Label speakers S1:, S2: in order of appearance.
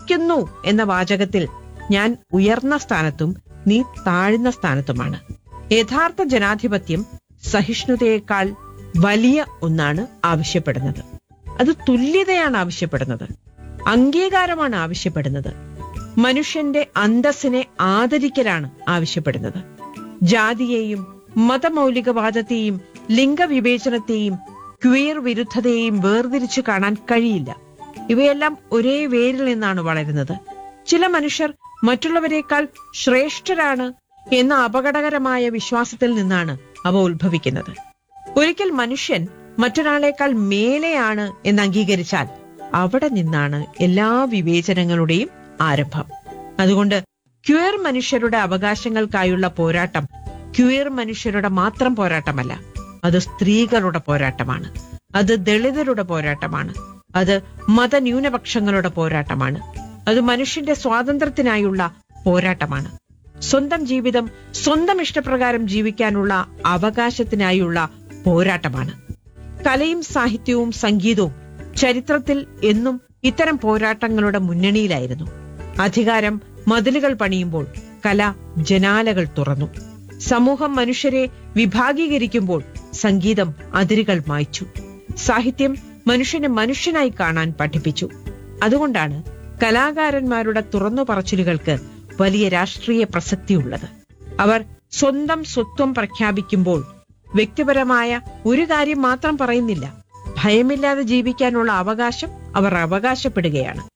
S1: വിധിക്കുന്നു എന്ന വാചകത്തിൽ ഞാൻ ഉയർന്ന സ്ഥാനത്തും നീ താഴ്ന്ന സ്ഥാനത്തുമാണ് യഥാർത്ഥ ജനാധിപത്യം സഹിഷ്ണുതയേക്കാൾ വലിയ ഒന്നാണ് ആവശ്യപ്പെടുന്നത് അത് തുല്യതയാണ് ആവശ്യപ്പെടുന്നത് അംഗീകാരമാണ് ആവശ്യപ്പെടുന്നത് മനുഷ്യന്റെ അന്തസ്സിനെ ആദരിക്കലാണ് ആവശ്യപ്പെടുന്നത് ജാതിയെയും മതമൗലികവാദത്തെയും ലിംഗവിവേചനത്തെയും ക്വീർ വിരുദ്ധതയെയും വേർതിരിച്ചു കാണാൻ കഴിയില്ല ഇവയെല്ലാം ഒരേ വേരിൽ നിന്നാണ് വളരുന്നത് ചില മനുഷ്യർ മറ്റുള്ളവരെക്കാൾ ശ്രേഷ്ഠരാണ് എന്ന അപകടകരമായ വിശ്വാസത്തിൽ നിന്നാണ് അവ ഉത്ഭവിക്കുന്നത് ഒരിക്കൽ മനുഷ്യൻ മറ്റൊരാളെക്കാൾ മേലെയാണ് എന്ന് അംഗീകരിച്ചാൽ അവിടെ നിന്നാണ് എല്ലാ വിവേചനങ്ങളുടെയും ആരംഭം അതുകൊണ്ട് ക്യൂർ മനുഷ്യരുടെ അവകാശങ്ങൾക്കായുള്ള പോരാട്ടം ക്യൂർ മനുഷ്യരുടെ മാത്രം പോരാട്ടമല്ല അത് സ്ത്രീകളുടെ പോരാട്ടമാണ് അത് ദളിതരുടെ പോരാട്ടമാണ് അത് മതന്യൂനപക്ഷങ്ങളുടെ പോരാട്ടമാണ് അത് മനുഷ്യന്റെ സ്വാതന്ത്ര്യത്തിനായുള്ള പോരാട്ടമാണ് സ്വന്തം ജീവിതം സ്വന്തം ഇഷ്ടപ്രകാരം ജീവിക്കാനുള്ള അവകാശത്തിനായുള്ള പോരാട്ടമാണ് കലയും സാഹിത്യവും സംഗീതവും ചരിത്രത്തിൽ എന്നും ഇത്തരം പോരാട്ടങ്ങളുടെ മുന്നണിയിലായിരുന്നു അധികാരം മതിലുകൾ പണിയുമ്പോൾ കല ജനാലകൾ തുറന്നു സമൂഹം മനുഷ്യരെ വിഭാഗീകരിക്കുമ്പോൾ സംഗീതം അതിരുകൾ മായ്ച്ചു സാഹിത്യം മനുഷ്യനെ മനുഷ്യനായി കാണാൻ പഠിപ്പിച്ചു അതുകൊണ്ടാണ് കലാകാരന്മാരുടെ തുറന്നു പറച്ചിലുകൾക്ക് വലിയ രാഷ്ട്രീയ പ്രസക്തിയുള്ളത് അവർ സ്വന്തം സ്വത്വം പ്രഖ്യാപിക്കുമ്പോൾ വ്യക്തിപരമായ ഒരു കാര്യം മാത്രം പറയുന്നില്ല ഭയമില്ലാതെ ജീവിക്കാനുള്ള അവകാശം അവർ അവകാശപ്പെടുകയാണ്